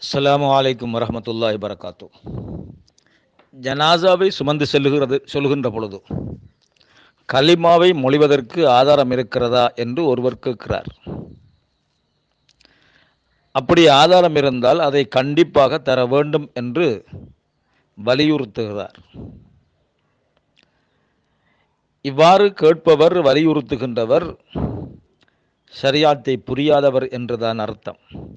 அஸ்ஸலாமு அலைக்கும் வரஹ்மத்துல்லாஹி வரகாத்து ஜனாசாவை சுமந்து செல்லுகிறது சொல்கின்ற பொழுது கலிமாவை மொழிவதற்கு ஆதாரம் இருக்கிறதா என்று ஒருவர் கேட்கிறார் அப்படி ஆதாரம் இருந்தால் அதை கண்டிப்பாக தர வேண்டும் என்று வலியுறுத்துகிறார் இவ்வாறு கேட்பவர் வலியுறுத்துகின்றவர் ஷரியாத்தை புரியாதவர் என்றுதான் அர்த்தம்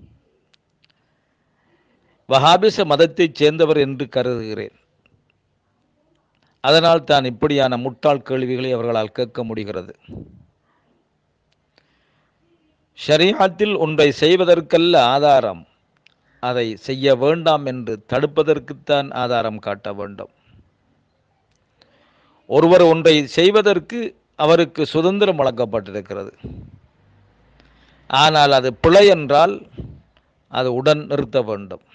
வஹாபிச மதத்தைச் சேர்ந்தவர் என்று கருதுகிறேன் அதனால் தான் இப்படியான முட்டாள் கேள்விகளை அவர்களால் கேட்க முடிகிறது ஷரியாத்தில் ஒன்றை செய்வதற்கல்ல ஆதாரம் அதை செய்ய வேண்டாம் என்று தடுப்பதற்குத்தான் ஆதாரம் காட்ட வேண்டும் ஒருவர் ஒன்றை செய்வதற்கு அவருக்கு சுதந்திரம் வழங்கப்பட்டிருக்கிறது ஆனால் அது பிழை என்றால் அது உடன் நிறுத்த வேண்டும்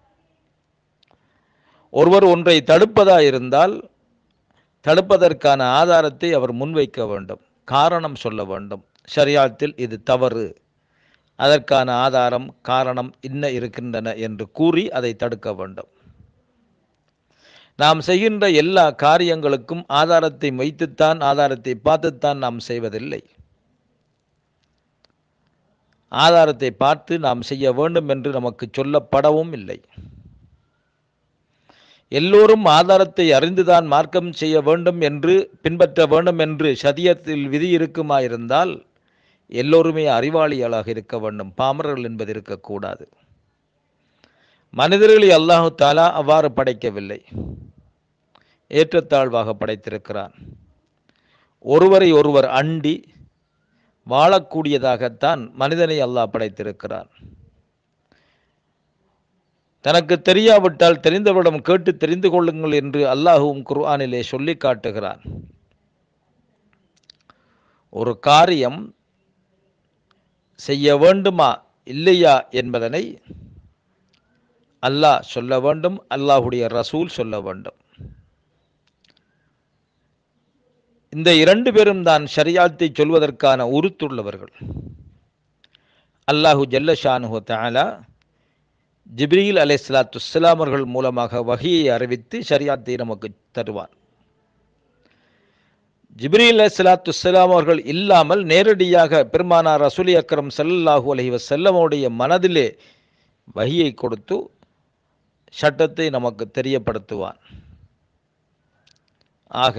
ஒருவர் ஒன்றை தடுப்பதா இருந்தால் தடுப்பதற்கான ஆதாரத்தை அவர் முன்வைக்க வேண்டும் காரணம் சொல்ல வேண்டும் ஷரியாத்தில் இது தவறு அதற்கான ஆதாரம் காரணம் இன்ன இருக்கின்றன என்று கூறி அதை தடுக்க வேண்டும் நாம் செய்கின்ற எல்லா காரியங்களுக்கும் ஆதாரத்தை வைத்துத்தான் ஆதாரத்தை பார்த்துத்தான் நாம் செய்வதில்லை ஆதாரத்தை பார்த்து நாம் செய்ய வேண்டும் என்று நமக்கு சொல்லப்படவும் இல்லை எல்லோரும் ஆதாரத்தை அறிந்துதான் மார்க்கம் செய்ய வேண்டும் என்று பின்பற்ற வேண்டும் என்று சதியத்தில் விதி இருக்குமாயிருந்தால் எல்லோருமே அறிவாளிகளாக இருக்க வேண்டும் பாமரர்கள் என்பது இருக்கக்கூடாது மனிதர்களை அல்லாஹு தாலா அவ்வாறு படைக்கவில்லை ஏற்றத்தாழ்வாக படைத்திருக்கிறான் ஒருவரை ஒருவர் அண்டி வாழக்கூடியதாகத்தான் மனிதனை அல்லாஹ் படைத்திருக்கிறான் தனக்கு தெரியாவிட்டால் தெரிந்தவரிடம் கேட்டு தெரிந்து கொள்ளுங்கள் என்று அல்லாஹுவும் குர்ஆனிலே சொல்லி காட்டுகிறான் ஒரு காரியம் செய்ய வேண்டுமா இல்லையா என்பதனை அல்லாஹ் சொல்ல வேண்டும் அல்லாஹுடைய ரசூல் சொல்ல வேண்டும் இந்த இரண்டு பேரும் தான் ஷரியாத்தை சொல்வதற்கான உருத்துள்ளவர்கள் அல்லாஹு ஜல்லஷானு தாலா ஜிப்ரீல் அலை சலாத்து அவர்கள் மூலமாக வகையை அறிவித்து ஷரியாத்தை நமக்கு தருவார் ஜிப்ரீல் அலை சலாத்து அவர்கள் இல்லாமல் நேரடியாக பெருமானார் ரசூலி அக்கரம் சல்லல்லாஹூ அலஹி வசல்லமுடைய மனதிலே வகையை கொடுத்து சட்டத்தை நமக்கு தெரியப்படுத்துவான் ஆக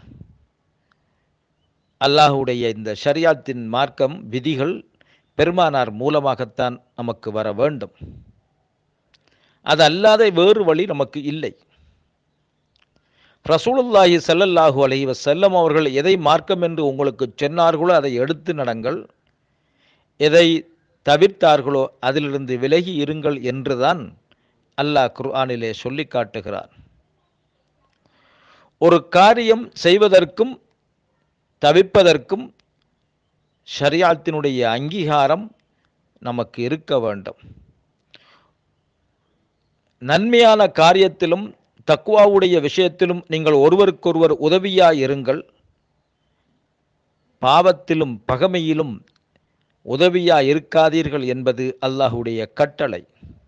அல்லாஹுடைய இந்த ஷரியாத்தின் மார்க்கம் விதிகள் பெருமானார் மூலமாகத்தான் நமக்கு வர வேண்டும் அது அல்லாத வேறு வழி நமக்கு இல்லை ரசூலுல்லாஹி சல்லல்லாஹு அலைஹி வசல்லம் அவர்கள் எதை மார்க்கம் என்று உங்களுக்கு சொன்னார்களோ அதை எடுத்து நடங்கள் எதை தவிர்த்தார்களோ அதிலிருந்து விலகி இருங்கள் என்றுதான் அல்லாஹ் குர்ஆனிலே சொல்லி காட்டுகிறார் ஒரு காரியம் செய்வதற்கும் தவிர்ப்பதற்கும் ஷரியாத்தினுடைய அங்கீகாரம் நமக்கு இருக்க வேண்டும் நன்மையான காரியத்திலும் தக்குவாவுடைய விஷயத்திலும் நீங்கள் ஒருவருக்கொருவர் உதவியாய் இருங்கள் பாவத்திலும் பகமையிலும் உதவியா இருக்காதீர்கள் என்பது அல்லாஹுடைய கட்டளை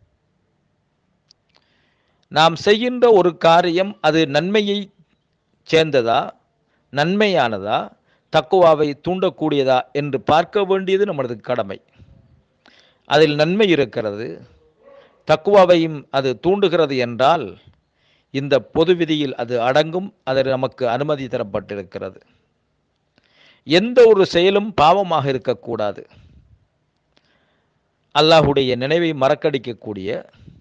நாம் செய்கின்ற ஒரு காரியம் அது நன்மையை சேர்ந்ததா நன்மையானதா தக்குவாவை தூண்டக்கூடியதா என்று பார்க்க வேண்டியது நமது கடமை அதில் நன்மை இருக்கிறது தக்குவாவையும் அது தூண்டுகிறது என்றால் இந்த பொது விதியில் அது அடங்கும் அது நமக்கு அனுமதி தரப்பட்டிருக்கிறது எந்த ஒரு செயலும் பாவமாக இருக்கக்கூடாது அல்லாஹுடைய நினைவை மறக்கடிக்கக்கூடிய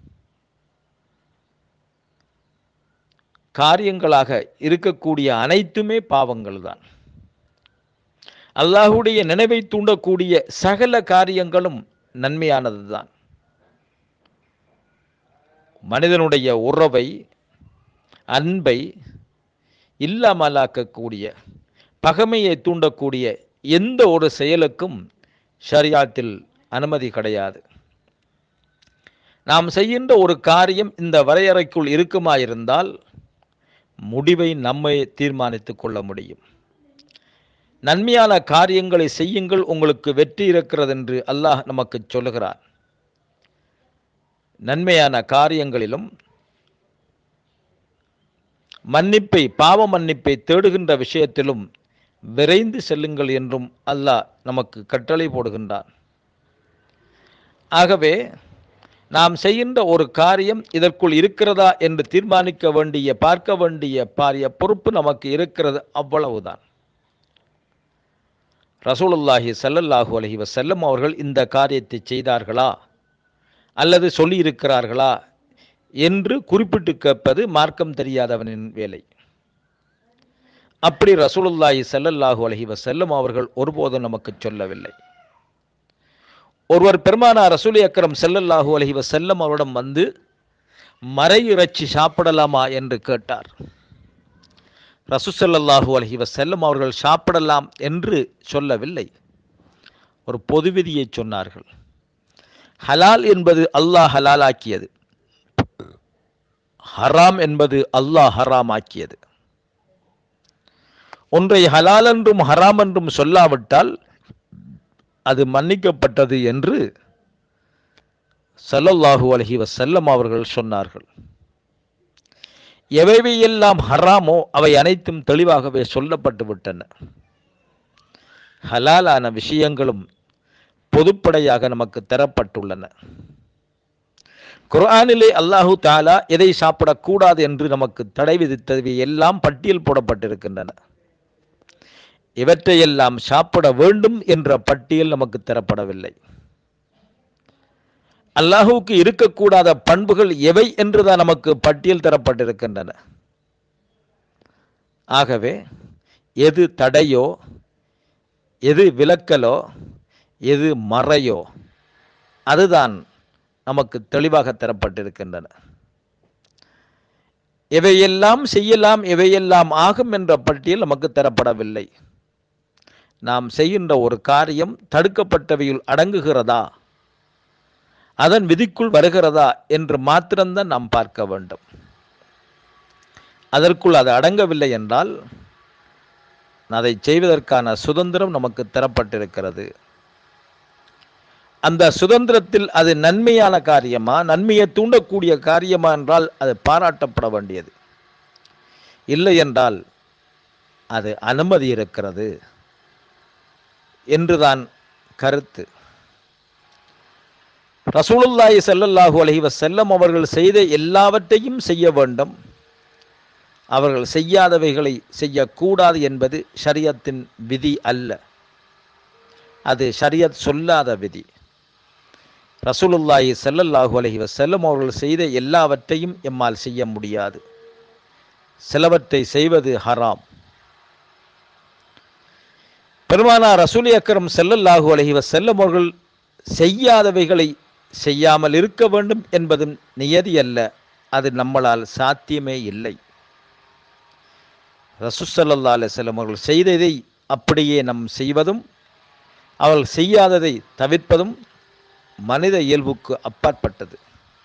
காரியங்களாக இருக்கக்கூடிய அனைத்துமே பாவங்கள் தான் அல்லாஹுடைய நினைவை தூண்டக்கூடிய சகல காரியங்களும் நன்மையானது தான் மனிதனுடைய உறவை அன்பை இல்லாமலாக்கக்கூடிய பகமையை தூண்டக்கூடிய எந்த ஒரு செயலுக்கும் ஷரியாத்தில் அனுமதி கிடையாது நாம் செய்கின்ற ஒரு காரியம் இந்த வரையறைக்குள் இருக்குமாயிருந்தால் முடிவை நம்மை தீர்மானித்து கொள்ள முடியும் நன்மையான காரியங்களை செய்யுங்கள் உங்களுக்கு வெற்றி இருக்கிறது என்று அல்லாஹ் நமக்கு சொல்லுகிறார் நன்மையான காரியங்களிலும் மன்னிப்பை பாவ மன்னிப்பை தேடுகின்ற விஷயத்திலும் விரைந்து செல்லுங்கள் என்றும் அல்லாஹ் நமக்கு கட்டளை போடுகின்றான் ஆகவே நாம் செய்கின்ற ஒரு காரியம் இதற்குள் இருக்கிறதா என்று தீர்மானிக்க வேண்டிய பார்க்க வேண்டிய பாரிய பொறுப்பு நமக்கு இருக்கிறது அவ்வளவுதான் ரசூலுல்லாஹி ஸல்லல்லாஹு அலைஹி வஸல்லம் அவர்கள் இந்த காரியத்தை செய்தார்களா அல்லது சொல்லியிருக்கிறார்களா என்று குறிப்பிட்டு கேட்பது மார்க்கம் தெரியாதவனின் வேலை அப்படி ரசூலுல்லாஹி ஸல்லல்லாஹு அலைஹி வஸல்லம் அவர்கள் ஒருபோதும் நமக்கு சொல்லவில்லை ஒருவர் பெருமானா ரசூலி அக்கரம் ஸல்லல்லாஹு அலைஹி வஸல்லம் அவரிடம் வந்து மறை இறைச்சி சாப்பிடலாமா என்று கேட்டார் ரசூசல்லாஹு அலைஹி வஸல்லம் அவர்கள் சாப்பிடலாம் என்று சொல்லவில்லை ஒரு பொது விதியை சொன்னார்கள் ஹலால் என்பது அல்லாஹ் ஹலாலாக்கியது ஹராம் என்பது அல்லாஹ் ஹராம் ஆக்கியது ஒன்றை ஹலால் என்றும் ஹராம் என்றும் சொல்லாவிட்டால் அது மன்னிக்கப்பட்டது என்று ஸல்லல்லாஹு அலைஹி வஸல்லம் அவர்கள் சொன்னார்கள் எவையெல்லாம் ஹராமோ அவை அனைத்தும் தெளிவாகவே சொல்லப்பட்டு விட்டன ஹலாலான விஷயங்களும் பொதுப்படையாக நமக்கு தரப்பட்டுள்ளன குர்ஆனிலே அல்லாஹு தாலா எதை சாப்பிடக்கூடாது என்று நமக்கு தடை விதித்தவை எல்லாம் பட்டியல் போடப்பட்டிருக்கின்றன இவற்றையெல்லாம் சாப்பிட வேண்டும் என்ற பட்டியல் நமக்கு தரப்படவில்லை அல்லாஹுவுக்கு இருக்கக்கூடாத பண்புகள் எவை என்றுதான் நமக்கு பட்டியல் தரப்பட்டிருக்கின்றன ஆகவே எது தடையோ எது விலக்கலோ எது மறையோ அதுதான் நமக்கு தெளிவாக தரப்பட்டிருக்கின்றன எவையெல்லாம் செய்யலாம் எவையெல்லாம் ஆகும் என்ற பட்டியல் நமக்கு தரப்படவில்லை நாம் செய்கின்ற ஒரு காரியம் தடுக்கப்பட்டவையில் அடங்குகிறதா அதன் விதிக்குள் வருகிறதா என்று மாத்திரம்தான் நாம் பார்க்க வேண்டும் அதற்குள் அது அடங்கவில்லை என்றால் அதை செய்வதற்கான சுதந்திரம் நமக்கு தரப்பட்டிருக்கிறது அந்த சுதந்திரத்தில் அது நன்மையான காரியமா நன்மையை தூண்டக்கூடிய காரியமா என்றால் அது பாராட்டப்பட வேண்டியது இல்லை என்றால் அது அனுமதி இருக்கிறது என்றுதான் கருத்து ரசூலுல்லாஹி ஸல்லல்லாஹு அலைஹி வஸல்லம் அவர்கள் செய்த எல்லாவற்றையும் செய்ய வேண்டும் அவர்கள் செய்யாதவைகளை செய்யக்கூடாது என்பது ஷரியத்தின் விதி அல்ல அது ஷரியத் சொல்லாத விதி ரசூலுல்லாஹி ஸல்லல்லாஹு அலைஹி வஸல்லம் அவர்கள் செய்த எல்லாவற்றையும் எம்மால் செய்ய முடியாது சிலவற்றை செய்வது ஹராம் பெருமானா ரசூலி அக்கரம் ஸல்லல்லாஹு அலைஹி வஸல்லம் அவர்கள் செய்யாதவைகளை செய்யாமல் இருக்க வேண்டும் என்பதும் நியதி அல்ல அது நம்மளால் சாத்தியமே இல்லை ரசூசல்லா அலிஸ்லம் அவர்கள் செய்ததை அப்படியே நம் செய்வதும் அவர்கள் செய்யாததை தவிர்ப்பதும் மனித இயல்புக்கு அப்பாற்பட்டது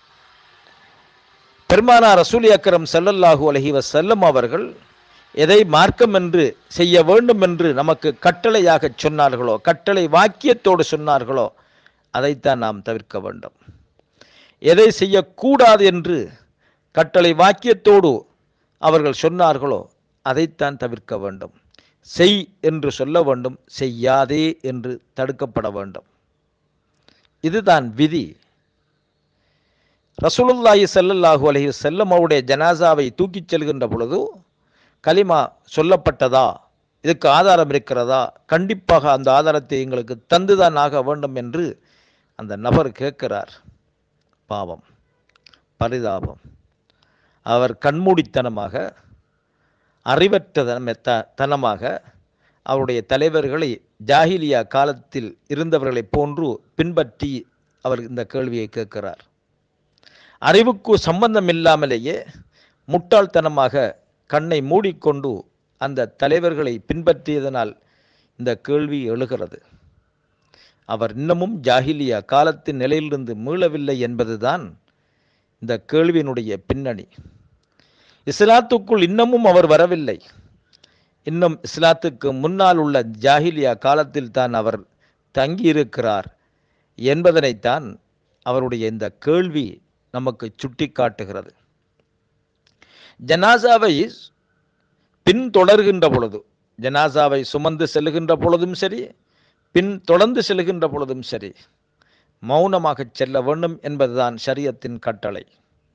பெருமானா ரசூலி அக்கரம் ஸல்லல்லாஹு அலைஹி வஸல்லம் அவர்கள் எதை மார்க்கம் என்று செய்ய வேண்டும் என்று நமக்கு கட்டளையாக சொன்னார்களோ கட்டளை வாக்கியத்தோடு சொன்னார்களோ அதைத்தான் நாம் தவிர்க்க வேண்டும் எதை செய்யக்கூடாது என்று கட்டளை வாக்கியத்தோடு அவர்கள் சொன்னார்களோ அதைத்தான் தவிர்க்க வேண்டும் செய் என்று சொல்ல வேண்டும் செய்யாதே என்று தடுக்கப்பட வேண்டும் இதுதான் விதி ரசூலுல்லாஹி ஸல்லல்லாஹு அலைஹி வஸல்லம் அவருடைய ஜனாசாவை தூக்கிச் செல்கின்ற பொழுது கலிமா சொல்லப்பட்டதா இதுக்கு ஆதாரம் இருக்கிறதா கண்டிப்பாக அந்த ஆதாரத்தை எங்களுக்கு தந்துதான் ஆக வேண்டும் என்று அந்த நபர் கேட்கிறார் பாவம் பரிதாபம் அவர் கண்மூடித்தனமாக அறிவற்ற தனம- தனமாக அவருடைய தலைவர்களை ஜாஹிலியா காலத்தில் இருந்தவர்களைப் போன்று பின்பற்றி அவர் இந்த கேள்வியை கேட்கிறார் அறிவுக்கு சம்பந்தம் இல்லாமலேயே முட்டாள்தனமாக கண்ணை மூடிக்கொண்டு அந்த தலைவர்களை பின்பற்றியதனால் இந்த கேள்வி எழுகிறது அவர் இன்னமும் ஜாஹிலியா காலத்தின் நிலையிலிருந்து மீளவில்லை என்பதுதான் இந்த கேள்வியினுடைய பின்னணி இஸ்லாத்துக்குள் இன்னமும் அவர் வரவில்லை இன்னும் இஸ்லாத்துக்கு முன்னால் உள்ள ஜாஹிலியா காலத்தில் தான் அவர் தங்கியிருக்கிறார் என்பதனைத்தான் அவருடைய இந்த கேள்வி நமக்கு சுட்டி காட்டுகிறது ஜனாசாவை பின்தொடர்கின்ற பொழுது ஜனாசாவை சுமந்து செல்லுகின்ற பொழுதும் சரி பின் தொடர்ந்து செல்லுகின்ற பொழுதும் சரி மௌனமாக செல்ல வேண்டும் என்பதுதான் ஷரியத்தின் கட்டளை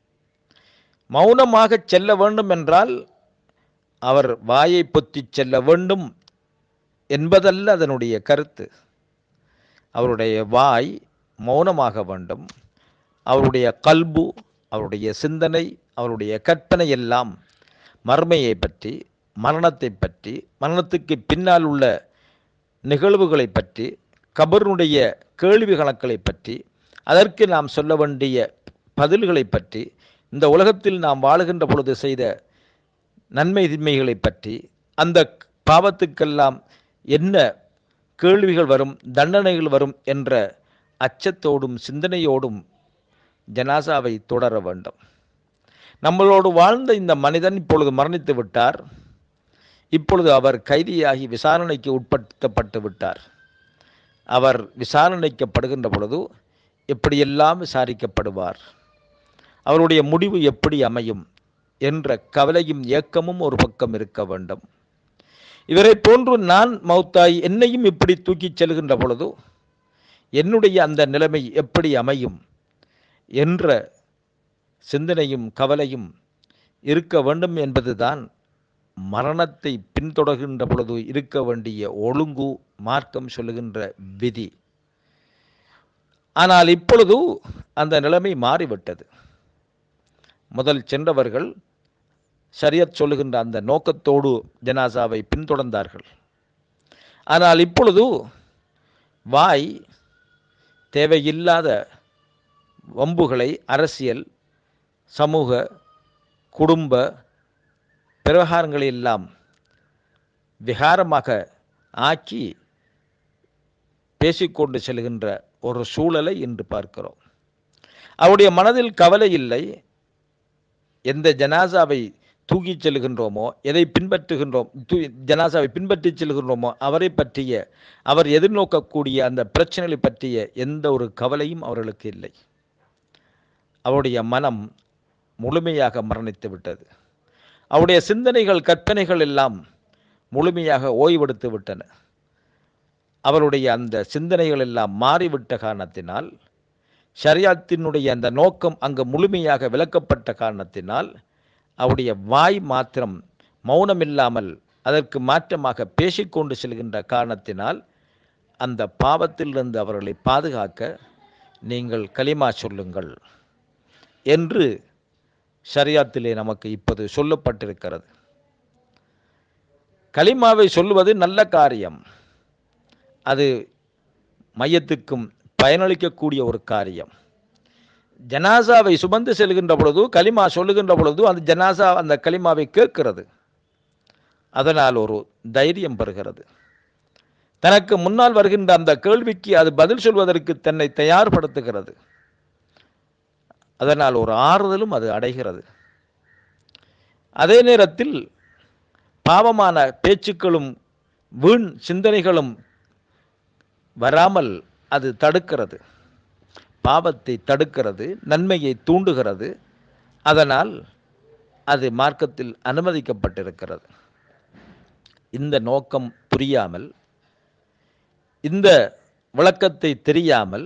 மௌனமாக செல்ல வேண்டும் என்றால் அவர் வாயை பொத்தி செல்ல வேண்டும் என்பதல்ல அதனுடைய கருத்து அவருடைய வாய் மௌனமாக வேண்டும் அவருடைய கல்பு அவருடைய சிந்தனை அவருடைய கற்பனை எல்லாம் மர்மையை பற்றி மரணத்தை பற்றி மரணத்துக்கு பின்னால் உள்ள நிகழ்வுகளை பற்றி கபருடைய கேள்வி கணக்களை பற்றி அதற்கு நாம் சொல்ல வேண்டிய பதில்களை பற்றி இந்த உலகத்தில் நாம் வாழுகின்ற பொழுது செய்த நன்மை தின்மைகளை பற்றி அந்த பாவத்துக்கெல்லாம் என்ன கேள்விகள் வரும் தண்டனைகள் வரும் என்ற அச்சத்தோடும் சிந்தனையோடும் ஜனாசாவை தொடர வேண்டும் நம்மளோடு வாழ்ந்த இந்த மனிதன் இப்பொழுது மரணித்து விட்டார் இப்பொழுது அவர் கைதியாகி விசாரணைக்கு உட்படுத்தப்பட்டு விட்டார் அவர் விசாரணைக்கப்படுகின்ற பொழுது எப்படியெல்லாம் விசாரிக்கப்படுவார் அவருடைய முடிவு எப்படி அமையும் என்ற கவலையும் ஏக்கமும் ஒரு பக்கம் இருக்க வேண்டும் இவரை போன்று நான் மௌத்தாய் என்னையும் இப்படி தூக்கிச் செல்கின்ற பொழுது என்னுடைய அந்த நிலைமை எப்படி அமையும் என்ற சிந்தனையும் கவலையும் இருக்க வேண்டும் என்பதுதான் மரணத்தை பின்தொடர்கின்ற பொழுது இருக்க வேண்டிய ஒழுங்கு மார்க்கம் சொல்லுகின்ற விதி ஆனால் இப்பொழுது அந்த நிலைமை மாறிவிட்டது முதல் சென்றவர்கள் ஷரியத் சொல்லுகின்ற அந்த நோக்கத்தோடு ஜனாசாவை பின்தொடர்ந்தார்கள் ஆனால் இப்பொழுது வாய் தேவையில்லாத வம்புகளை அரசியல் சமூக குடும்ப பிரகாரங்களை எல்லாம் விகாரமாக ஆக்கி பேசிக்கொண்டு செல்கின்ற ஒரு சூழலை இன்று பார்க்கிறோம் அவருடைய மனதில் கவலை இல்லை எந்த ஜனாசாவை தூக்கிச் செல்கின்றோமோ எதை பின்பற்றுகின்றோம் தூ ஜனாசாவை பின்பற்றிச் செல்கின்றோமோ அவரை பற்றிய அவர் எதிர்நோக்கக்கூடிய அந்த பிரச்சனைகளை பற்றிய எந்த ஒரு கவலையும் அவர்களுக்கு இல்லை அவருடைய மனம் முழுமையாக மரணித்து விட்டது அவருடைய சிந்தனைகள் கற்பனைகள் எல்லாம் முழுமையாக ஓய்வெடுத்து விட்டன அவருடைய அந்த சிந்தனைகள் எல்லாம் மாறிவிட்ட காரணத்தினால் ஷரியாத்தினுடைய அந்த நோக்கம் அங்கு முழுமையாக விளக்கப்பட்ட காரணத்தினால் அவருடைய வாய் மாத்திரம் மௌனமில்லாமல் அதற்கு மாற்றமாக பேசிக்கொண்டு செல்கின்ற காரணத்தினால் அந்த பாவத்திலிருந்து அவர்களை பாதுகாக்க நீங்கள் களிமா சொல்லுங்கள் என்று ஷரியாத்திலே நமக்கு இப்போது சொல்லப்பட்டிருக்கிறது களிமாவை சொல்லுவது நல்ல காரியம் அது மையத்துக்கும் பயனளிக்கக்கூடிய ஒரு காரியம் ஜனாசாவை சுமந்து செல்கின்ற பொழுது களிமா சொல்லுகின்ற பொழுது அந்த ஜனாசா அந்த களிமாவை கேட்கிறது அதனால் ஒரு தைரியம் பெறுகிறது தனக்கு முன்னால் வருகின்ற அந்த கேள்விக்கு அது பதில் சொல்வதற்கு தன்னை தயார்படுத்துகிறது அதனால் ஒரு ஆறுதலும் அது அடைகிறது அதே நேரத்தில் பாவமான பேச்சுக்களும் வீண் சிந்தனைகளும் வராமல் அது தடுக்கிறது பாவத்தை தடுக்கிறது நன்மையை தூண்டுகிறது அதனால் அது மார்க்கத்தில் அனுமதிக்கப்பட்டிருக்கிறது இந்த நோக்கம் புரியாமல் இந்த விளக்கத்தை தெரியாமல்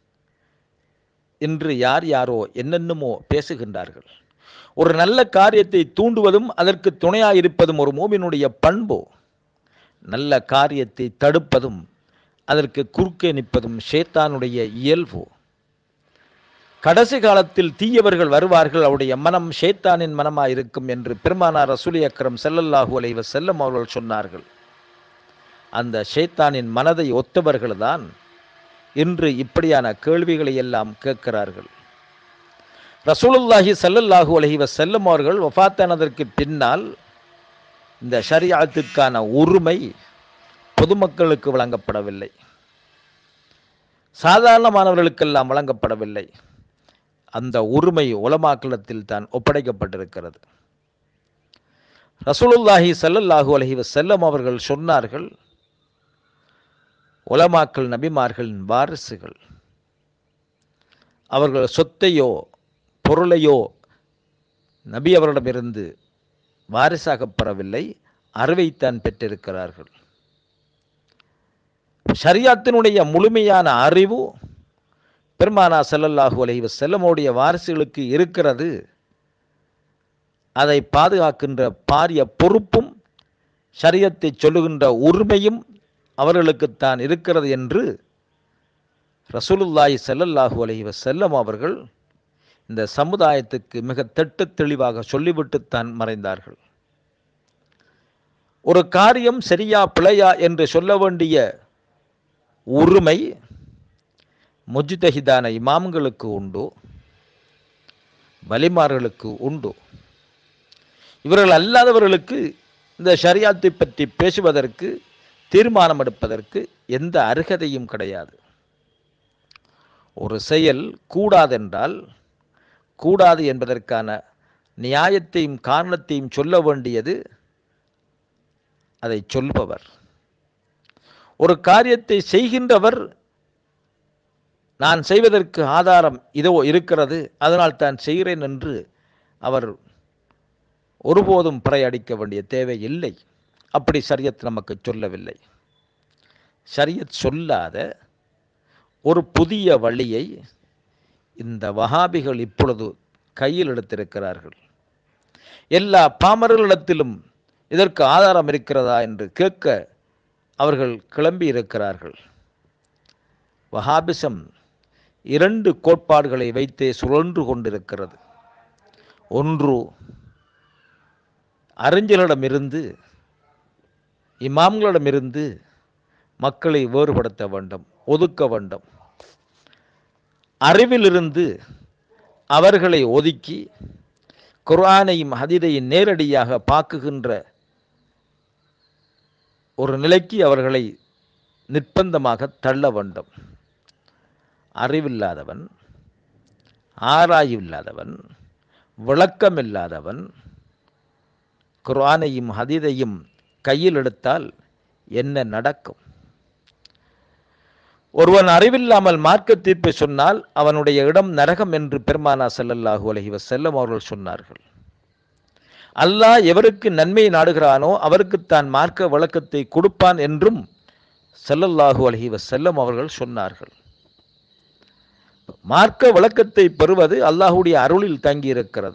இன்று யார் யாரோ என்னென்னமோ பேசுகின்றார்கள் ஒரு நல்ல காரியத்தை தூண்டுவதும் அதற்கு துணையாக இருப்பதும் ஒரு மோமினுடைய பண்பு நல்ல காரியத்தை தடுப்பதும் அதற்கு குறுக்கே நிற்பதும் ஷேத்தானுடைய இயல்பு கடைசி காலத்தில் தீயவர்கள் வருவார்கள் அவருடைய மனம் ஷேத்தானின் மனமாக இருக்கும் என்று பெருமானார் ரசூலி அக்ரம் செல்லல்லாஹு அலைவ செல்லம் அவர்கள் சொன்னார்கள் அந்த ஷேத்தானின் மனதை ஒத்தவர்கள்தான் இன்று இப்படியான கேள்விகளை எல்லாம் கேட்கிறார்கள் ரசூலுல்லாஹி சல்லல்லாஹு அலஹி வசல்லம் அவர்கள் வஃத்தானதற்கு பின்னால் இந்த ஷரியாத்துக்கான உரிமை பொதுமக்களுக்கு வழங்கப்படவில்லை சாதாரணமானவர்களுக்கெல்லாம் வழங்கப்படவில்லை அந்த உரிமை உலமாக்களத்தில் தான் ஒப்படைக்கப்பட்டிருக்கிறது ரசூலுல்லாஹி சல்லல்லாஹு அலஹி வசல்லம் அவர்கள் சொன்னார்கள் உலமாக்கள் நபிமார்களின் வாரிசுகள் அவர்கள் சொத்தையோ பொருளையோ நபி அவரிடமிருந்து வாரிசாகப் பெறவில்லை அறிவைத்தான் பெற்றிருக்கிறார்கள் ஷரியாத்தினுடைய முழுமையான அறிவு பெருமானா ஸல்லல்லாஹு அலைஹி வஸல்லமுடைய வாரிசுகளுக்கு இருக்கிறது அதை பாதுகாக்கின்ற பாரிய பொறுப்பும் ஷரியத்தை சொல்லுகின்ற உரிமையும் அவர்களுக்குத்தான் இருக்கிறது என்று ரசூலுல்லாஹி ஸல்லல்லாஹு அலைஹி வஸல்லம் அவர்கள் இந்த சமுதாயத்துக்கு மிக திட்ட தெளிவாக சொல்லிவிட்டுத்தான் மறைந்தார்கள் ஒரு காரியம் சரியா பிழையா என்று சொல்ல வேண்டிய உரிமை முஜ்தஹிதான இமாம்களுக்கு உண்டு வலிமார்களுக்கு உண்டு இவர்கள் அல்லாதவர்களுக்கு இந்த ஷரியாத்தை பற்றி பேசுவதற்கு தீர்மானம் எடுப்பதற்கு எந்த அருகதையும் கிடையாது ஒரு செயல் கூடாதென்றால் கூடாது என்பதற்கான நியாயத்தையும் காரணத்தையும் சொல்ல வேண்டியது அதை சொல்பவர் ஒரு காரியத்தை செய்கின்றவர் நான் செய்வதற்கு ஆதாரம் இதோ இருக்கிறது அதனால் தான் செய்கிறேன் என்று அவர் ஒருபோதும் பிறையடிக்க வேண்டிய தேவை இல்லை அப்படி சரியத் நமக்கு சொல்லவில்லை சரியத் சொல்லாத ஒரு புதிய வழியை இந்த வஹாபிகள் இப்பொழுது கையில் எடுத்திருக்கிறார்கள் எல்லா பாமரர்களிடத்திலும் இதற்கு ஆதாரம் இருக்கிறதா என்று கேட்க அவர்கள் கிளம்பி இருக்கிறார்கள் வஹாபிசம் இரண்டு கோட்பாடுகளை வைத்தே சுழன்று கொண்டிருக்கிறது ஒன்று அறிஞர்களிடமிருந்து இமாம்களிடமிருந்து மக்களை வேறுபடுத்த வேண்டும் ஒதுக்க வேண்டும் அறிவிலிருந்து அவர்களை ஒதுக்கி குர்ஆனையும் ஹதீதையும் நேரடியாக பாக்குகின்ற ஒரு நிலைக்கு அவர்களை நிர்பந்தமாக தள்ள வேண்டும் அறிவில்லாதவன் ஆராயில்லாதவன் விளக்கமில்லாதவன் குர்ஆனையும் ஹதீதையும் கையில் எடுத்தால் என்ன நடக்கும் ஒருவன் அறிவில்லாமல் மார்க்க தீர்ப்பை சொன்னால் அவனுடைய இடம் நரகம் என்று பெருமானா ஸல்லல்லாஹு அலைஹி வஸல்லம் அவர்கள் சொன்னார்கள் அல்லாஹ் எவருக்கு நன்மை நாடுகிறானோ அவருக்குத்தான் மார்க்க விளக்கத்தை கொடுப்பான் என்றும் ஸல்லல்லாஹு அலைஹி வஸல்லம் அவர்கள் சொன்னார்கள் மார்க்க விளக்கத்தை பெறுவது அல்லாஹுடைய அருளில் தங்கியிருக்கிறது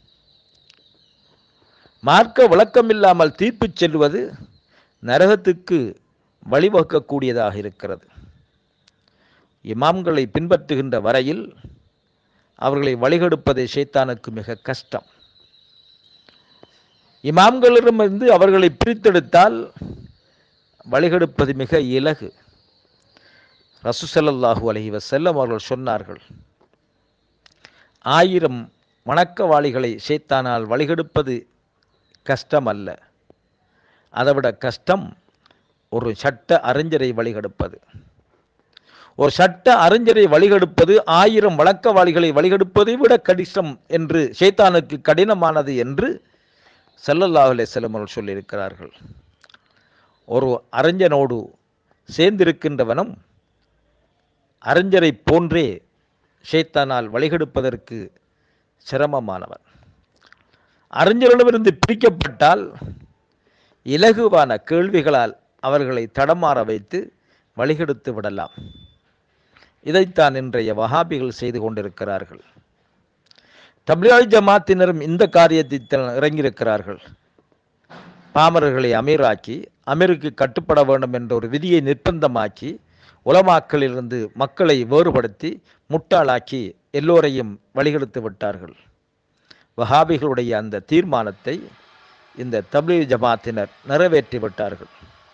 மார்க்க விளக்கமில்லாமல் தீர்ப்பு செல்வது நரகத்துக்கு வழிவகுக்கக்கூடியதாக இருக்கிறது இமாம்களை பின்பற்றுகின்ற வரையில் அவர்களை வழிகெடுப்பதே ஷைத்தானுக்கு மிக கஷ்டம் இமாம்களிடமிருந்து அவர்களை பிரித்தெடுத்தால் வழிகெடுப்பது மிக இலகு ரசூசல்லாஹூ அலைஹி வஸல்லம் அவர்கள் சொன்னார்கள் ஆயிரம் வணக்கவாளிகளை ஷைத்தானால் வழிகெடுப்பது கஷ்டம் அல்ல அதைவிட கஷ்டம் ஒரு சட்ட அறிஞரை வழிகெடுப்பது ஒரு சட்ட அறிஞரை வழிகெடுப்பது ஆயிரம் வழக்கவாளிகளை வழிகெடுப்பதை விட கடினம் என்று ஷைத்தானுக்கு கடினமானது என்று ஸல்லல்லாஹு அலைஹி வஸல்லம் அவர்கள் சொல்லியிருக்கிறார்கள் ஒரு அறிஞனோடு சேர்ந்திருக்கின்றவனும் அறிஞரை போன்றே ஷைத்தானால் வழிகெடுப்பதற்கு சிரமமானவன் அறிஞரிடமிருந்து பிரிக்கப்பட்டால் இலகுவான கேள்விகளால் அவர்களை தடமாற வைத்து வழிகெடுத்து விடலாம் இதைத்தான் இன்றைய வஹாபிகள் செய்து கொண்டிருக்கிறார்கள் தப்லியாய் ஜமாத்தினரும் இந்த காரியத்தை த- இறங்கியிருக்கிறார்கள் பாமரர்களை அமீராக்கி அமீருக்கு கட்டுப்பட வேண்டும் என்ற ஒரு விதியை நிர்பந்தமாக்கி உலமாக்களிலிருந்து மக்களை வேறுபடுத்தி முட்டாளாக்கி எல்லோரையும் வழிகெடுத்து விட்டார்கள் வஹாபிகளுடைய அந்த தீர்மானத்தை இந்த தப்லீக் ஜமாத்தினர் நிறைவேற்றி விட்டார்கள்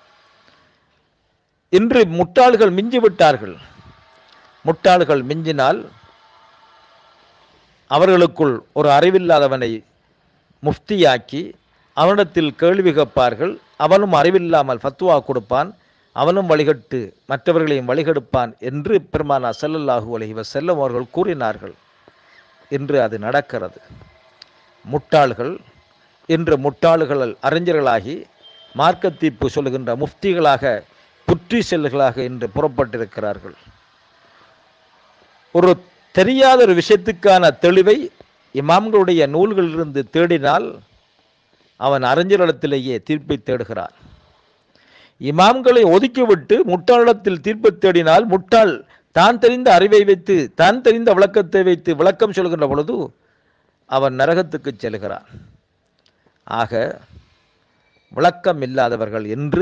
இன்று முட்டாள்கள் மிஞ்சி விட்டார்கள் முட்டாள்கள் மிஞ்சினால் அவர்களுக்குள் ஒரு அறிவில்லாதவனை முஃப்தியாக்கி அவனிடத்தில் கேள்வி கேட்பார்கள் அவனும் அறிவில்லாமல் ஃபத்வா கொடுப்பான் அவனும் வழிகட்டு மற்றவர்களையும் வழிகெடுப்பான் என்று பெருமானா ஸல்லல்லாஹு அலைஹி வஸல்லம் அவர்கள் கூறினார்கள் இன்று அது நடக்கிறது முட்டாள்கள் இன்று முட்டாள்கள் அறிஞர்களாகி மார்க்க தீர்ப்பு சொல்லுகின்ற முஃப்திகளாக புற்றி செல்லுகளாக இன்று புறப்பட்டிருக்கிறார்கள் ஒரு தெரியாத ஒரு விஷயத்துக்கான தெளிவை இமாம்களுடைய நூல்களிலிருந்து தேடினால் அவன் அறிஞரிடத்திலேயே தீர்ப்பை தேடுகிறான் இமாம்களை ஒதுக்கிவிட்டு முட்டாளிடத்தில் தீர்ப்பு தேடினால் முட்டாள் தான் தெரிந்த அறிவை வைத்து தான் தெரிந்த விளக்கத்தை வைத்து விளக்கம் சொல்கின்ற பொழுது அவன் நரகத்துக்கு செல்கிறான் ஆக விளக்கம் இல்லாதவர்கள் என்று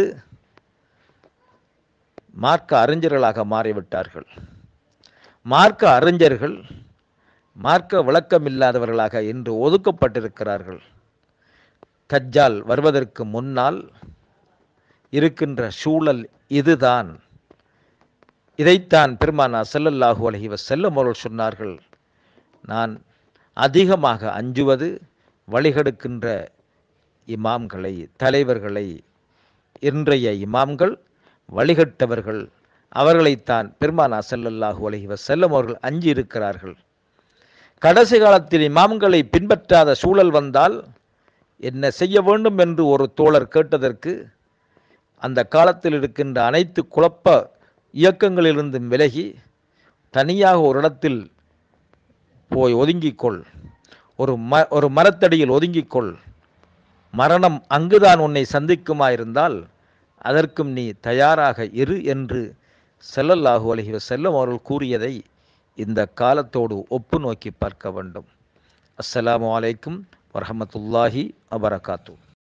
மார்க்க அறிஞர்களாக மாறிவிட்டார்கள் மார்க்க அறிஞர்கள் மார்க்க விளக்கம் இல்லாதவர்களாக இன்று ஒதுக்கப்பட்டிருக்கிறார்கள் தஜ்ஜால் வருவதற்கு முன்னால் இருக்கின்ற சூழல் இதுதான் இதைத்தான் பெருமானா ஸல்லல்லாஹு அலைஹி வஸல்லம் அவர்கள் சொன்னார்கள் நான் அதிகமாக அஞ்சுவது வழிகெடுக்கின்ற இமாம்களை தலைவர்களை இன்றைய இமாம்கள் வழிகட்டவர்கள் அவர்களைத்தான் பெருமானா ஸல்லல்லாஹு அலைஹி வஸல்லம் அவர்கள் அஞ்சி இருக்கிறார்கள் கடைசி காலத்தில் இமாம்களை பின்பற்றாத சூழல் வந்தால் என்ன செய்ய வேண்டும் என்று ஒரு தோழர் கேட்டதற்கு அந்த காலத்தில் இருக்கின்ற அனைத்து குழப்ப இயக்கங்களிலிருந்தும் விலகி தனியாக ஒரு இடத்தில் போய் ஒதுங்கிக்கொள் ஒரு ம ஒரு மரத்தடியில் ஒதுங்கிக்கொள் மரணம் அங்குதான் உன்னை சந்திக்குமாயிருந்தால் அதற்கும் நீ தயாராக இரு என்று ஸல்லல்லாஹு அலைஹி வஸல்லம் அவர்கள் கூறியதை இந்த காலத்தோடு ஒப்பு நோக்கி பார்க்க வேண்டும் அஸ்ஸலாமு அலைக்கும் வரஹமத்துல்லாஹி வபரகாத்து